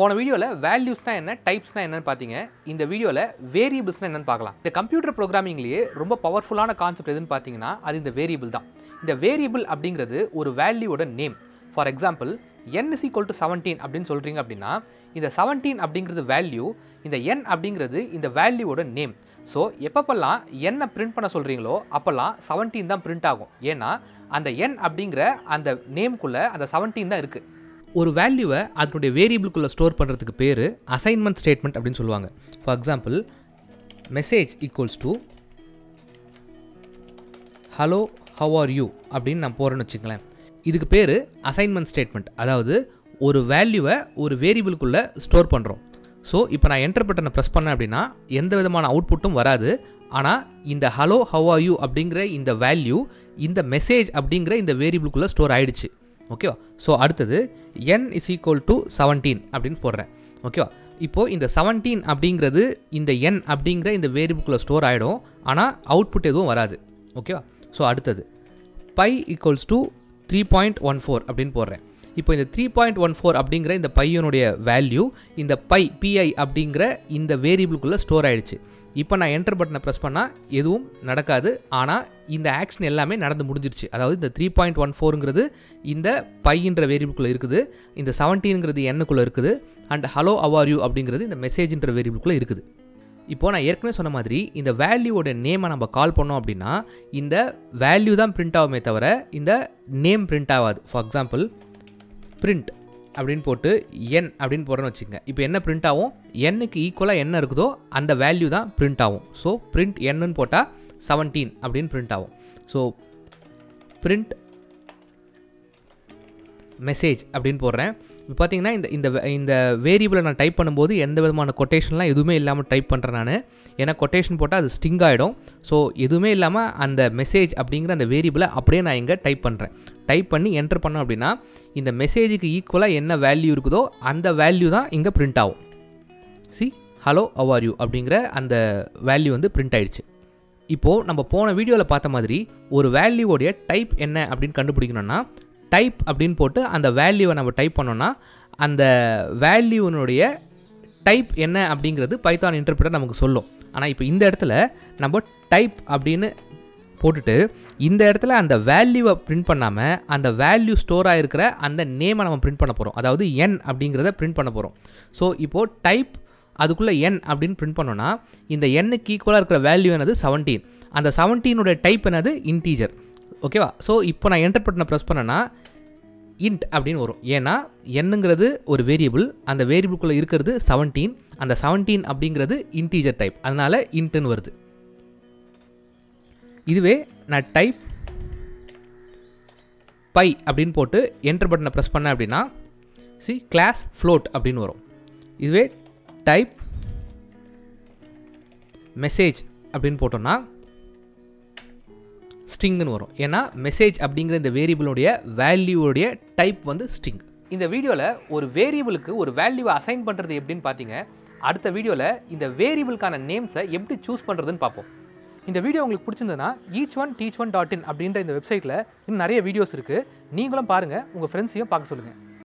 போன வீடியோவில் வேல்யூஸ்னா என்ன டைப்ஸ்னா என்னன்னு பார்த்தீங்க இந்த வீடியோவில் வேரியபிள்ஸ்னா என்னன்னு பார்க்கலாம் இந்த கம்ப்யூட்டர் ப்ரோக்ராமிங்லேயே ரொம்ப பவர்ஃபுல்லான கான்செப்ட் எதுன்னு பார்த்தீங்கன்னா அது இந்த வேரியபிள் தான் இந்த வேரியபிள் அப்படிங்கிறது ஒரு வேல்யூவோட name for example n is equal to seventeen அப்படின்னு சொல்கிறீங்க அப்படின்னா இந்த செவன்டீன் அப்படிங்கிறது வேல்யூ இந்த n அப்படிங்கிறது இந்த வேல்யூவோட நேம் ஸோ எப்பப்பெல்லாம் n பிரிண்ட் பண்ண சொல்கிறீங்களோ அப்போல்லாம் செவன்டீன் தான் பிரிண்ட் ஆகும் ஏன்னா அந்த n அப்படிங்கிற அந்த நேம்குள்ளே அந்த செவன்டீன் தான் இருக்குது ஒரு வேல்யூவை அதனுடைய வேரியபிளுக்குள்ளே ஸ்டோர் பண்ணுறதுக்கு பேர் அசைன்மெண்ட் ஸ்டேட்மெண்ட் அப்படின்னு சொல்லுவாங்க for example message equals to hello how are you அப்படின்னு நான் போகிறேன்னு வச்சுங்களேன் இதுக்கு பேர் அசைன்மெண்ட் ஸ்டேட்மெண்ட் அதாவது ஒரு வேல்யூவை ஒரு வேரியபிளுக்குள்ளே ஸ்டோர் பண்ணுறோம் ஸோ இப்போ நான் என்டர் பட்டனை ப்ரெஸ் பண்ணேன் அப்படின்னா எந்த விதமான அவுட்புட்டும் வராது ஆனால் இந்த ஹலோ ஹவ் ஆர் யூ அப்படிங்கிற இந்த வேல்யூ இந்த மெசேஜ் அப்படிங்கிற இந்த வேரியபிளுக்குள்ளே ஸ்டோர் ஆயிடுச்சு ஓகேவா ஸோ அடுத்தது n is equal to seventeen அப்படின்னு போடுறேன் ஓகேவா இப்போது இந்த செவன்டீன் அப்படிங்கிறது இந்த n அப்படிங்கிற இந்த வேரியபிளுக்குள்ளே ஸ்டோர் ஆகிடும் ஆனால் அவுட்புட் எதுவும் வராது ஓகேவா ஸோ அடுத்தது pi equals to three point one four அப்படின்னு போடுறேன் இப்போ இந்த த்ரீ பாயிண்ட் ஒன் ஃபோர் அப்படிங்கிற இந்த பையனுடைய வேல்யூ இந்த பை பிஐ அப்படிங்கிற இந்த வேரியபிளுக்குள்ளே ஸ்டோர் ஆயிடுச்சு இப்போ நான் என்டர் பட்டனை ப்ரெஸ் பண்ணால் எதுவும் நடக்காது ஆனால் இந்த ஆக்ஷன் எல்லாமே நடந்து முடிஞ்சிருச்சு அதாவது இந்த த்ரீ பாயிண்ட் ஒன் ஃபோருங்கிறது இந்த பையின்ற வேரியபிளுக்குள்ளே இருக்குது இந்த செவன்டீனுங்கிறது எண்ணுக்குள்ளே இருக்குது அண்ட் ஹலோ அவார் யூ அப்படிங்கிறது இந்த மெசேஜ்ன்ற வேரியபிளுக்குள்ளே இருக்குது இப்போது நான் ஏற்கனவே சொன்ன மாதிரி இந்த வேல்யூவோட நேமை நம்ம கால் பண்ணோம் அப்படின்னா இந்த வேல்யூ தான் பிரிண்ட் ஆகுமே தவிர இந்த நேம் பிரிண்ட் ஆகாது ஃபார் எக்ஸாம்பிள் பிரிண்ட் அப்படின்னு போட்டு என் அப்படின்னு போடுறேன்னு வச்சுக்கோங்க இப்போ என்ன பிரிண்ட் ஆகும் எண்ணுக்கு ஈக்குவலாக என்ன இருக்குதோ அந்த வேல்யூ தான் பிரிண்ட் ஆகும் ஸோ பிரிண்ட் என்னன்னு போட்டால் செவன்டீன் அப்படின்னு பிரிண்ட் ஆகும் ஸோ பிரிண்ட் மெசேஜ் அப்படின்னு போடுறேன் இப்போ பார்த்தீங்கன்னா இந்த இந்த இந்த வேரியபிளை நான் டைப் பண்ணும்போது எந்த விதமான கொட்டேஷன்லாம் எதுவுமே இல்லாமல் டைப் பண்ணுறேன் நான் ஏன்னா கொட்டேஷன் போட்டால் அது ஸ்டிங் ஆகிடும் ஸோ எதுவுமே இல்லாமல் அந்த மெசேஜ் அப்படிங்கிற அந்த வேரியபிளை அப்படியே நான் இங்கே டைப் பண்ணுறேன் டைப் பண்ணி என்டர் பண்ணோம் அப்படின்னா இந்த மெசேஜுக்கு ஈக்குவலாக என்ன வேல்யூ இருக்குதோ அந்த வேல்யூ தான் இங்கே பிரிண்ட் ஆகும் சி ஹலோ அவார் யூ அப்படிங்கிற அந்த வேல்யூ வந்து பிரிண்ட் ஆயிடுச்சு இப்போது நம்ம போன வீடியோவில் பார்த்த மாதிரி ஒரு வேல்யூவோடைய டைப் என்ன அப்படின்னு கண்டுபிடிக்கணும்னா டைப் அப்படின்னு போட்டு அந்த வேல்யூவை நம்ம டைப் பண்ணோன்னா அந்த வேல்யூனுடைய டைப் என்ன அப்படிங்கிறது பைத்தான் இன்டர்பிரட்டர் நமக்கு சொல்லும் ஆனால் இப்போ இந்த இடத்துல நம்ம டைப் அப்படின்னு போட்டுட்டு இந்த இடத்துல அந்த வேல்யூவை பிரிண்ட் பண்ணாமல் அந்த வேல்யூ ஸ்டோர் ஆகிருக்கிற அந்த நேமை நம்ம பிரிண்ட் பண்ண போகிறோம் அதாவது என் அப்படிங்கிறத பிரிண்ட் பண்ண போகிறோம் ஸோ இப்போது டைப் அதுக்குள்ளே என் அப்படின்னு பிரிண்ட் பண்ணோன்னா இந்த எண்ணுக்கு ஈக்குவலாக இருக்கிற வேல்யூ என்னது செவன்டீன் அந்த செவன்டீனுடைய டைப் என்னது இன்டீஜர் ஓகேவா ஸோ இப்போ நான் என்டர் பட்டனை ப்ரெஸ் பண்ணேன்னா இன்ட் அப்படின்னு வரும் ஏன்னா என்னங்கிறது ஒரு வேரியபிள் அந்த வேரியபிளுக்குள்ளே இருக்கிறது செவன்டீன் அந்த செவன்டீன் அப்படிங்கிறது இன்டீஜர் டைப் அதனால் இன்ட்டுன்னு வருது இதுவே நான் டைப் பை அப்படின்னு போட்டு என்டர் பட்டனை ப்ரெஸ் பண்ணேன் அப்படின்னா சி கிளாஸ் ஃப்ளோட் அப்படின்னு வரும் இதுவே டைப் மெசேஜ் அப்படின்னு போட்டோம்னா ஸ்ட்ரிங்னு வரும் ஏன்னா மெசேஜ் அப்படிங்கிற இந்த வேரியபிளுடைய வேல்யூடைய டைப் வந்து ஸ்ட்ரிங் இந்த வீடியோவில் ஒரு வேரியபிளுக்கு ஒரு வேல்யூவை அசைன் பண்ணுறது எப்படின்னு பார்த்தீங்க அடுத்த வீடியோவில் இந்த வேரியபிளுக்கான நேம்ஸை எப்படி சூஸ் பண்ணுறதுன்னு பார்ப்போம் இந்த வீடியோ உங்களுக்கு பிடிச்சிருந்ததுன்னா each one teach one dot in அப்படின்ற இந்த வெப்சைட்டில் இன்னும் நிறைய வீடியோஸ் இருக்குது நீங்களும் பாருங்கள் உங்கள் ஃப்ரெண்ட்ஸையும் பார்க்க சொல்லுங்கள்